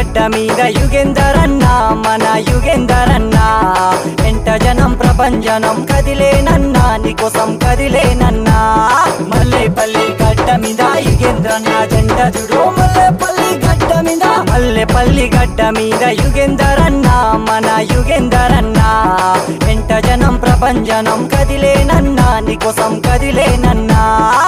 గడ్డ మీద యుగేందరన్నా మన యుగేందరన్నా ఎంట జనం ప్రపంచనం కదిలేనన్నా నీకోసం కదిలేనన్నా మల్లెపల్లి గడ్డ మీద యుగేంద్రన్న జెండ చూడు మల్లెపల్లి గడ్డ మీద మల్లెపల్లి గడ్డ మీద యుగేందరన్నా మన యుగేందరన్నా ఎంట జనం ప్రపంచనం కదిలేనన్నా నీకోసం కదిలేనన్నా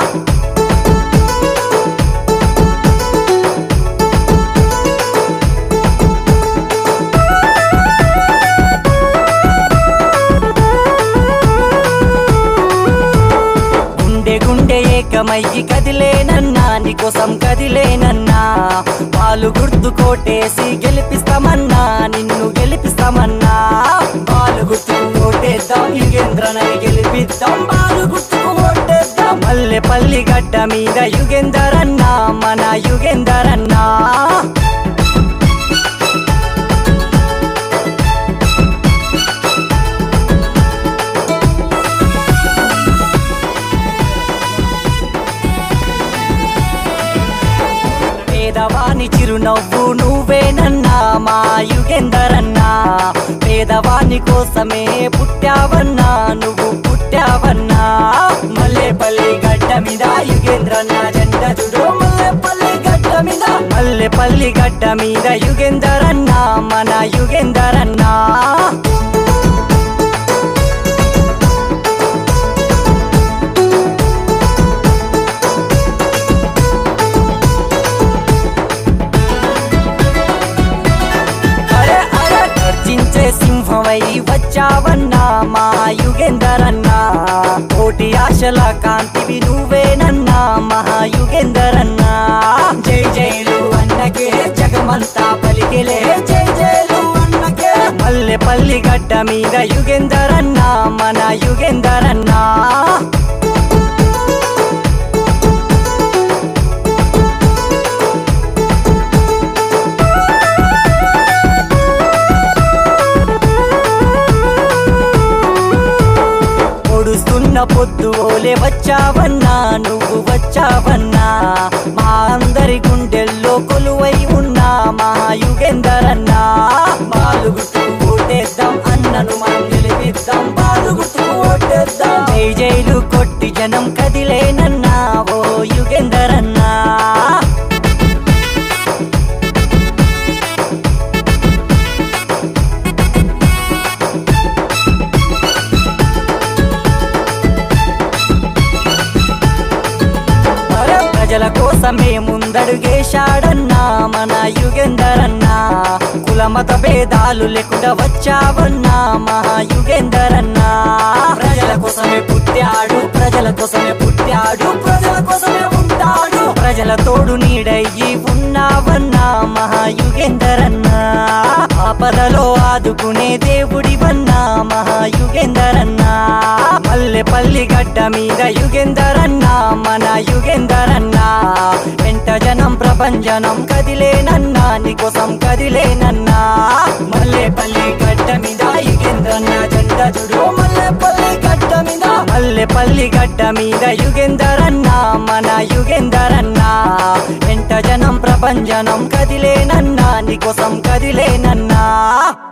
గుండె గుండె ఏకమయ్యి కదిలేనన్నా నీకోసం కదిలేనన్నా పాలు గుర్తు కోటేసి గెలిపిస్తామన్నా నిన్ను గెలిపిస్తామన్నా పాలు గుర్తుకు ఓటేద్దాం యుగేంద్రనని గెలిపిద్దాం పాలు గుర్తుకు ఓటేద్దాం మల్లెపల్లి గడ్డ మీద యుగేందరన్నా మన యుగేందరన్నా పేదవాని చిరునవ్వు నువ్వేనన్నా మా యుగేందరన్నా పేదవాని కోసమే పుట్టావన్నా నువ్వు పుట్టావన్నా మల్లెపల్లి గడ్డ మీద యుగేంద్రన్న జెండ చూడు మల్లెపల్లి గడ్డ మీద మల్లెపల్లి గడ్డ మీద యుగేందరన్నా మన యుగేందరన్నా అరే అరే గర్జించే సింహమై వచ్చావన్నా మా యుగేందరన్నా కోటి ఆశల కాంతివి నువ్వేనన్నా మహాయుగేందరన్నా జై జైలు అన్నకే జగమంతా పలికిలే జై జైలు అన్నకే మల్లెపల్లి గడ్డ మీద యుగేందరన్నా మన యుగేందరన్నా పొడుస్తున్న పొద్దు ఓలే వచ్చావన్నా నువ్వు వచ్చావన్నా మా అందరి గుండెల్లో కొలువై ఉన్నా మా యుగేందరన్నా బాలు గుర్తుకు ఓటేద్దాం అన్నను మనం గెలిపిద్దాం బాలు గుర్తుకు ఓటేద్దాం జై జైలు కొట్టి జనం కదిలేనన్నా ఓ యుగేందరన్నా అరే ప్రజల కోసమే ముందడుగేశాడన్నా మన యుగేందరన్నా కుల మత భేదాలు లేకుండా వచ్చావన్నా మహా యుగేందరన్నా ప్రజల కోసమే పుట్టాడు ప్రజల కోసమే పుట్టాడు ప్రజల కోసమే ఉంటాడు ప్రజల తోడు నీడయ్యి ఉన్నావన్నా మహా యుగేందరన్నా ఆపదలో ఆదుకునే దేవుడివన్నా మహా యుగేందరన్నా మల్లెపల్లి గడ్డ మీద యుగేందరన్నా మన యుగేందరన్నా వెంట జనం ప్రపంచనం కదిలేనన్నా నీకోసం కదిలేనన్నా మల్లెపల్లి గడ్డ మీద యుగేంద్రన్న జెండ చూడు మల్లెపల్లి గడ్డ మీద మల్లెపల్లి గడ్డ మీద యుగేందరన్నా మన యుగేందరన్నా వెంట జనం ప్రపంచనం కదిలేనన్నా నీకోసం కదిలేనన్నా